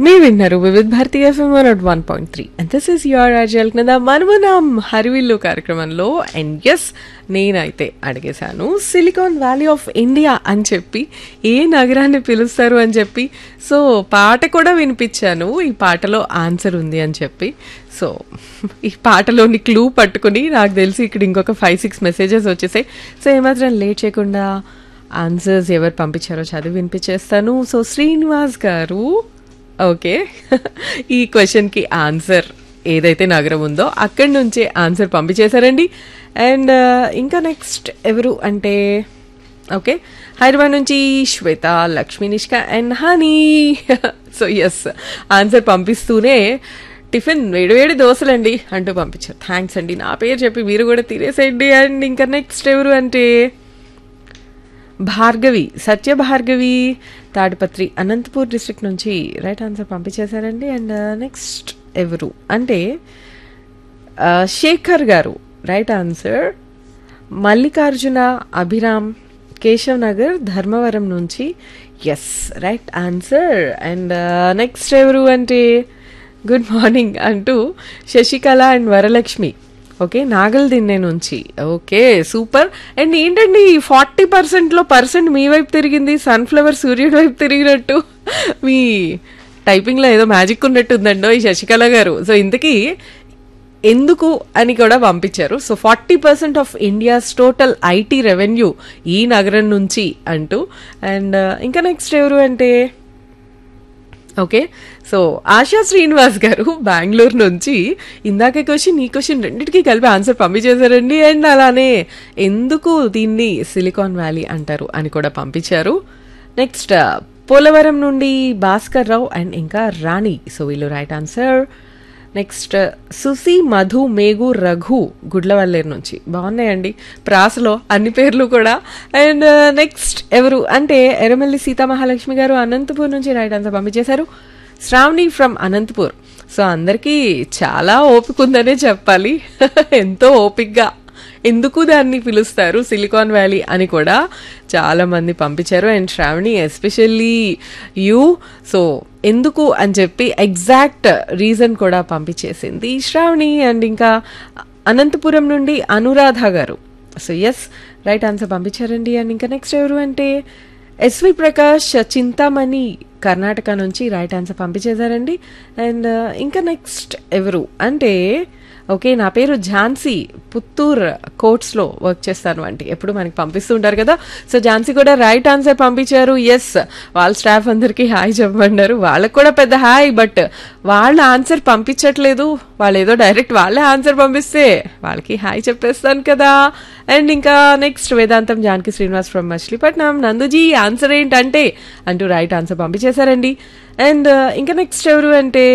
మీరు విన్నారు Vividh Bharati FM one naught one point three and this is your అజల్ కదా మనమునాం హరివిల్లు కార్యక్రమంలో అండ్ ఎస్ నేనైతే అడిగేశాను సిలికాన్ వ్యాలీ ఆఫ్ ఇండియా అని చెప్పి ఏ నగరాన్ని పిలుస్తారు అని చెప్పి సో పాట కూడా వినిపించాను ఈ పాటలో ఆన్సర్ ఉంది అని చెప్పి సో ఈ పాటలోని క్లూ పట్టుకుని నాకు తెలిసి ఇక్కడ ఇంకొక ఫైవ్ సిక్స్ మెసేజెస్ వచ్చేసాయి సో ఏమాత్రం లేట్ చేయకుండా ఆన్సర్స్ ఎవరు పంపించారో చదివి వినిపించేస్తాను సో శ్రీనివాస్ గారు ఓకే ఈ క్వశ్చన్కి ఆన్సర్ ఏదైతే నగరం ఉందో అక్కడి నుంచే ఆన్సర్ పంపించేశారండి అండ్ ఇంకా నెక్స్ట్ ఎవరు అంటే ఓకే హైదరాబాద్ నుంచి Shweta Lakshmi Nishka and honey so yes answer పంపిస్తూనే టిఫిన్ వేడివేడి దోశలండి అంటూ పంపించారు థ్యాంక్స్ అండి నా పేరు చెప్పి మీరు కూడా తినేసేయండి అండ్ ఇంకా నెక్స్ట్ ఎవరు అంటే భార్గవి సత్య భార్గవి తాడిపత్రి అనంతపూర్ డిస్ట్రిక్ట్ నుంచి రైట్ ఆన్సర్ పంపించేశారండి అండ్ నెక్స్ట్ ఎవరు అంటే ఆ, శేఖర్ గారు రైట్ ఆన్సర్ మల్లికార్జున అభిరామ్ కేశవ్ నగర్ ధర్మవరం నుంచి yes right answer and next ఎవరు అంటే గుడ్ మార్నింగ్ అంటూ Sasikala and Varalakshmi okay Nagaldinne నుంచి ఓకే సూపర్ అండ్ ఏంటండి ఫార్టీ పర్సెంట్లో పర్సెంట్ మీ వైపు తిరిగింది సన్ఫ్లవర్ సూర్యుడి వైపు తిరిగినట్టు మీ టైపింగ్లో ఏదో మ్యాజిక్ ఉన్నట్టు ఉందండో ఈ శశికళ గారు సో ఇంతకీ ఎందుకు అని కూడా పంపించారు so forty percent of India's total IT revenue ఈ నగరం నుంచి అంటూ అండ్ ఇంకా నెక్స్ట్ ఎవరు అంటే ఓకే సో ఆశా శ్రీనివాస్ గారు బెంగళూరు నుంచి ఇందాక క్వశ్చన్ ఈ క్వశ్చన్ రెండింటికి కలిపి ఆన్సర్ పంపించేశారండి అండ్ అలానే ఎందుకు దీన్ని సిలికాన్ వ్యాలీ అంటారు అని కూడా పంపించారు నెక్స్ట్ పోలవరం నుండి భాస్కర్ రావు అండ్ ఇంకా రాణి సో వీళ్ళు right answer next Susi Madhu Meghu Raghu Gudlavalleru నుంచి బాగున్నాయండి ప్రాసలో అన్ని పేర్లు కూడా అండ్ నెక్స్ట్ ఎవరు అంటే ఎర్రమల్లి సీతామహాలక్ష్మి గారు అనంతపూర్ నుంచి రైట్ ఆన్సర్ పంపించేశారు శ్రావణి ఫ్రమ్ అనంతపూర్ సో అందరికీ చాలా ఓపిక ఉందనే చెప్పాలి ఎంతో ఓపిక్గా ఎందుకు దాన్ని పిలుస్తారు సిలికాన్ వ్యాలీ అని కూడా చాలా మంది పంపించారు and Sravani especially you so ఎందుకు అని చెప్పి ఎగ్జాక్ట్ రీజన్ కూడా పంపించేసింది శ్రావణి అండ్ ఇంకా అనంతపురం నుండి Anuradha garu so yes right answer పంపించారండి అండ్ ఇంకా నెక్స్ట్ ఎవరు అంటే ఎస్వి ప్రకాష్ చింతామణి కర్ణాటక నుంచి రైట్ ఆన్సర్ పంపించేశారండి అండ్ ఇంకా నెక్స్ట్ ఎవరు అంటే ఓకే నా పేరు ఝాన్సీ పుత్తూర్ కోర్ట్స్లో వర్క్ చేస్తాను అంటే ఎప్పుడు మనకి పంపిస్తూ ఉంటారు కదా సో ఝాన్సీ కూడా రైట్ ఆన్సర్ పంపించారు ఎస్ వాళ్ళ స్టాఫ్ అందరికీ హాయ్ చెప్పమన్నారు వాళ్ళకు కూడా పెద్ద హాయ్ బట్ వాళ్ళ ఆన్సర్ పంపించట్లేదు వాళ్ళు ఏదో డైరెక్ట్ వాళ్ళే ఆన్సర్ పంపిస్తే వాళ్ళకి హాయ్ చెప్పేస్తాను కదా అండ్ ఇంకా నెక్స్ట్ వేదాంతం జానకి శ్రీనివాస్ ఫ్రమ్ మచిలీపట్నం నందుజీ ఆన్సర్ ఏంటంటే అంటూ రైట్ ఆన్సర్ పంపించేశారండి అండ్ ఇంకా నెక్స్ట్ ఎవరు అంటే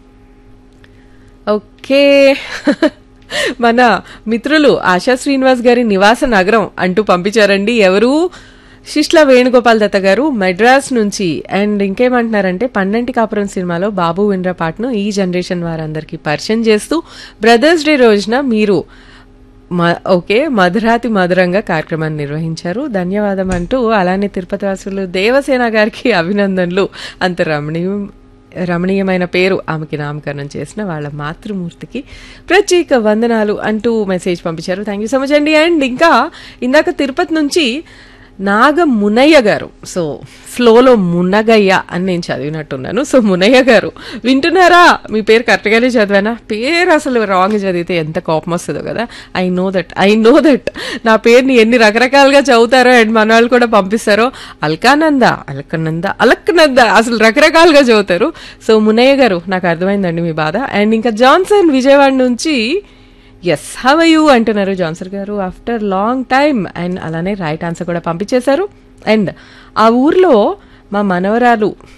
ఓకే మన మిత్రులు ఆశా శ్రీనివాస్ గారి నివాస నగరం అంటూ పంపించారండి ఎవరు శిష్ల వేణుగోపాల్ దత్త గారు మెడ్రాస్ నుంచి అండ్ ఇంకేమంటున్నారంటే పన్నెంటి కాపురం సినిమాలో బాబు విండ్ర పాటను ఈ జనరేషన్ వారందరికీ పరిచయం చేస్తూ బ్రదర్స్ డే రోజున మీరు మ- ఓకే మధురాతి మధురంగా కార్యక్రమాన్ని నిర్వహించారు ధన్యవాదం అంటూ అలానే తిరుపతి వాసులు దేవసేన గారికి అభినందనలు అంత రమణీయం రమణీయమైన పేరు ఆమెకి నామకరణం చేసిన వాళ్ళ మాతృమూర్తికి ప్రత్యేక వందనాలు అంటూ మెసేజ్ పంపించారు థ్యాంక్ యూ సో మచ్ అండి అండ్ ఇంకా ఇందాక తిరుపతి నుంచి నాగ మునయ్య గారు సో ఫ్లోలో మునగయ్య అని నేను చదివినట్టున్నాను సో మునయ్య గారు వింటున్నారా మీ పేరు కరెక్ట్గానే చదివానా పేరు అసలు రాంగ్ చదివితే ఎంత కోపం వస్తుందో కదా I know that I know that నా పేరుని ఎన్ని రకరకాలుగా చదువుతారో అండ్ మన వాళ్ళు కూడా పంపిస్తారో అల్కానంద అల్కనంద అలక్నంద అసలు రకరకాలుగా చదువుతారు సో మునయ్య గారు నాకు అర్థమైందండి మీ బాధ అండ్ ఇంకా జాన్సన్ విజయవాడ నుంచి ఎస్ హవ్ యూ అంటున్నారు జాన్సర్ గారు ఆఫ్టర్ లాంగ్ టైమ్ అండ్ అలానే రైట్ ఆన్సర్ కూడా పంపించేశారు అండ్ ఆ ఊర్లో మా మనవరాలు